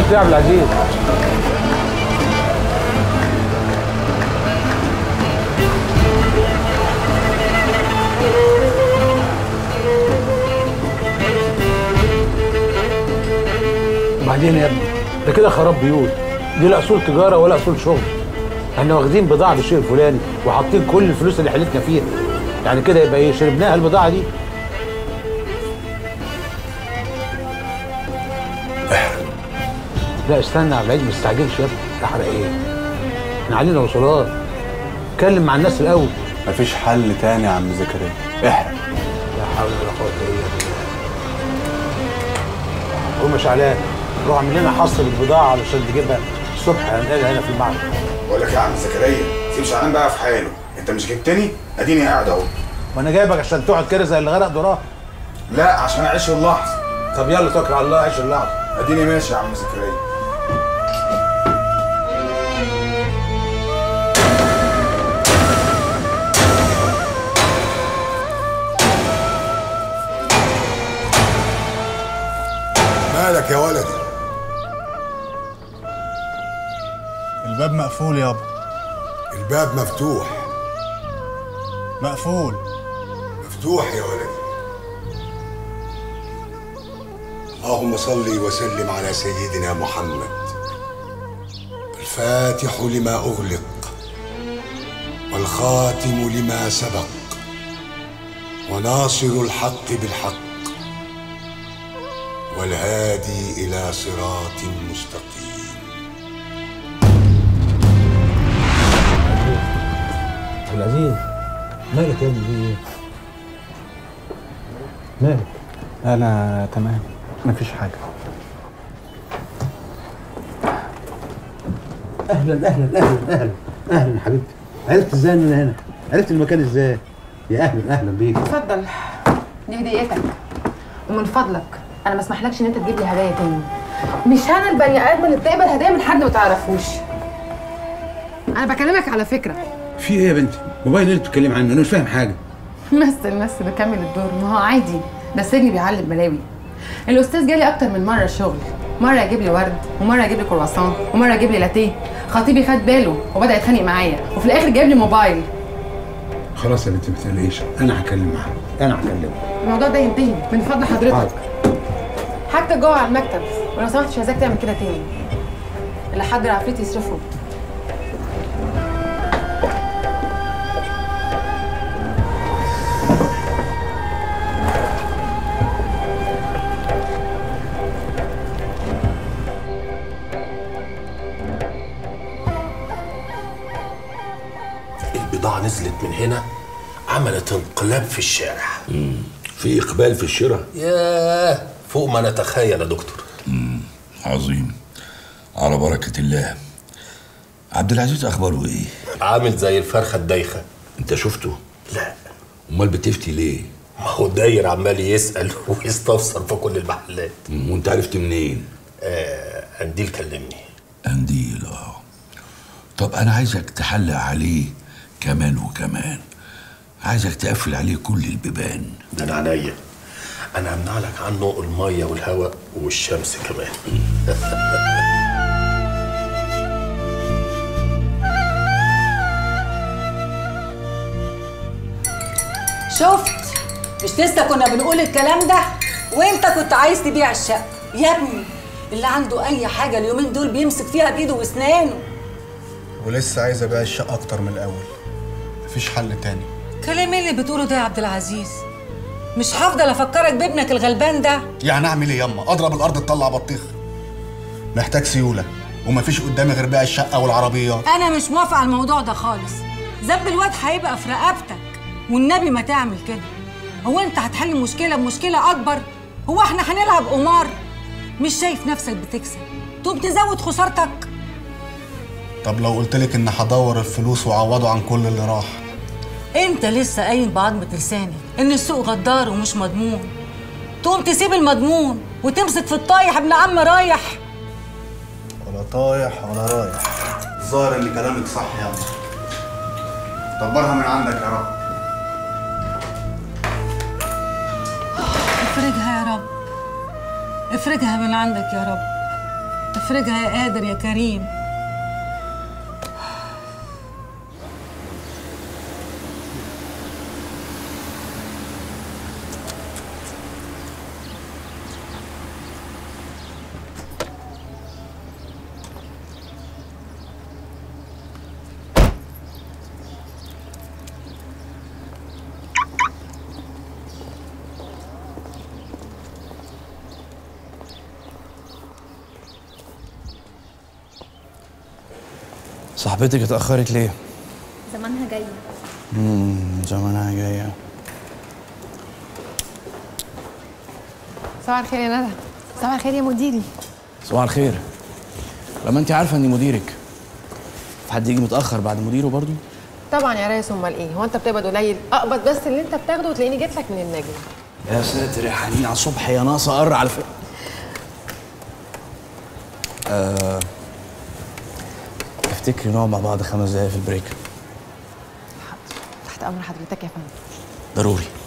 عملت ايه يا عبد العزيز؟ وبعدين يا ابني ده كده خراب بيوت دي لا اصول تجاره ولا اصول شغل احنا واخدين بضاعه بالشيء الفلاني وحاطين كل الفلوس اللي حلتنا فيها يعني كده يبقى ايه شربناها البضاعه دي لا استنى يا عبد العزيز ما تستعجلش يا ابني احرق ايه؟ احنا علينا وصولات اتكلم مع الناس الاول مفيش حل تاني يا عم زكريا احرق لا حول ولا قوه الا بالله قوم يا شعلان روح اعمل لنا حصر البضاعه علشان تجيبها الصبح هنقلها هنا في المعرض بقول لك يا عم زكريا سيب شعلان بقى في حاله انت مش جبتني اديني قاعد اهو وانا جايبك عشان تقعد كده زي اللي غرق دراه لا عشان اعيش اللحظه طب يلا توكل على الله عيش اللحظه اديني ماشي يا عم زكريا مالك يا ولدي الباب مقفول يابا الباب مفتوح مقفول مفتوح يا ولدي اللهم صل وسلم على سيدنا محمد الفاتح لما أغلق والخاتم لما سبق وناصر الحق بالحق والهادي إلى صراط مستقيم عبد العزيز مالك يا ابني في ايه؟ مالك؟ انا تمام مفيش حاجه اهلا اهلا اهلا اهلا اهلا حبيبتي عرفت ازاي ان انا هنا؟ عرفت المكان ازاي؟ يا اهلا اهلا بيك اتفضل دي هديتك ومن فضلك انا ما اسمحلكش ان انت تجيب لي هدايا تاني مش انا البني ادم اللي بتقبل هدايا من حد ما تعرفوش انا بكلمك على فكره في ايه يا بنتي؟ موبايل اللي بتتكلم عنه انا مش فاهم حاجه مثل مثل بكمل الدور ما هو عادي ده السجن بيعلم بلاوي الاستاذ جالي اكتر من مره الشغل مره يجيب لي ورد ومره يجيب لي كرواسون ومره يجيب لي لاتيه خطيبي خد باله وبدا يتخانق معايا وفي الاخر جاب لي موبايل خلاص يا بنتي ما تقلقيش انا هكلم معاه انا هكلمه الموضوع ده ينتهي من فضل حضرتك حاضر. حاجتك جوه على المكتب ولو سمحت مش عايزاك تعمل كده تاني اللي حضر عفريت يصرفه البضاعة نزلت من هنا عملت انقلاب في الشارع في إقبال في الشراء ياه فوق ما نتخيل يا دكتور عظيم على بركة الله عبد العزيز أخباره إيه؟ عامل زي الفرخة الدايخة أنت شفته؟ لا أمال بتفتي ليه؟ ما هو داير عمال يسأل ويستفسر في كل المحلات مم، وأنت عرفت منين؟ آه قنديل كلمني قنديل آه طب أنا عايزك تحلق عليه كمان وكمان عايزك تقفل عليه كل البيبان ده انا عينيا انا امنع لك عنه المية والهواء والشمس كمان شفت مش لسه كنا بنقول الكلام ده وانت كنت عايز تبيع الشقه يا ابني اللي عنده اي حاجه اليومين دول بيمسك فيها بايده واسنانه ولسه عايز ابيع الشقه اكتر من الاول مفيش حل تاني كلام ايه اللي بتقوله ده يا عبد العزيز مش هفضل افكرك بابنك الغلبان ده يعني اعمل ايه ياما اضرب الارض تطلع بطيخ محتاج سيوله ومفيش قدامي غير بيع الشقه والعربيات انا مش موافقه على الموضوع ده خالص ذنب الواد هيبقى في رقبتك والنبي ما تعمل كده هو انت هتحل مشكله بمشكله اكبر هو احنا هنلعب قمار مش شايف نفسك بتكسب تقوم تزود خسارتك طب لو قلت لك ان هدور الفلوس واعوضه عن كل اللي راح انت لسه قايل بعضمة لسانك ان السوق غدار ومش مضمون تقوم تسيب المضمون وتمسك في الطايح ابن عم رايح ولا طايح ولا رايح الظاهر ان كلامك صح يا عم دبرها من عندك يا رب افرجها يا رب افرجها من عندك يا رب افرجها يا قادر يا كريم صاحبتك اتأخرت ليه؟ زمانها جاية امم زمانها جاية صباح الخير يا ندى صباح الخير يا مديري صباح الخير لما انت عارفة اني مديرك في حد يجي متأخر بعد مديره برضو؟ طبعا يا ريس امال ايه هو انت بتقبض قليل اقبض بس اللي انت بتاخده وتلاقيني جيت لك من النجم يا ساتر يا حنين على الصبح يا ناقصة قر على فكرة آه... تفتكري نقعد مع بعض خمس دقايق في البريك تحت امر حضرتك يا فندم ضروري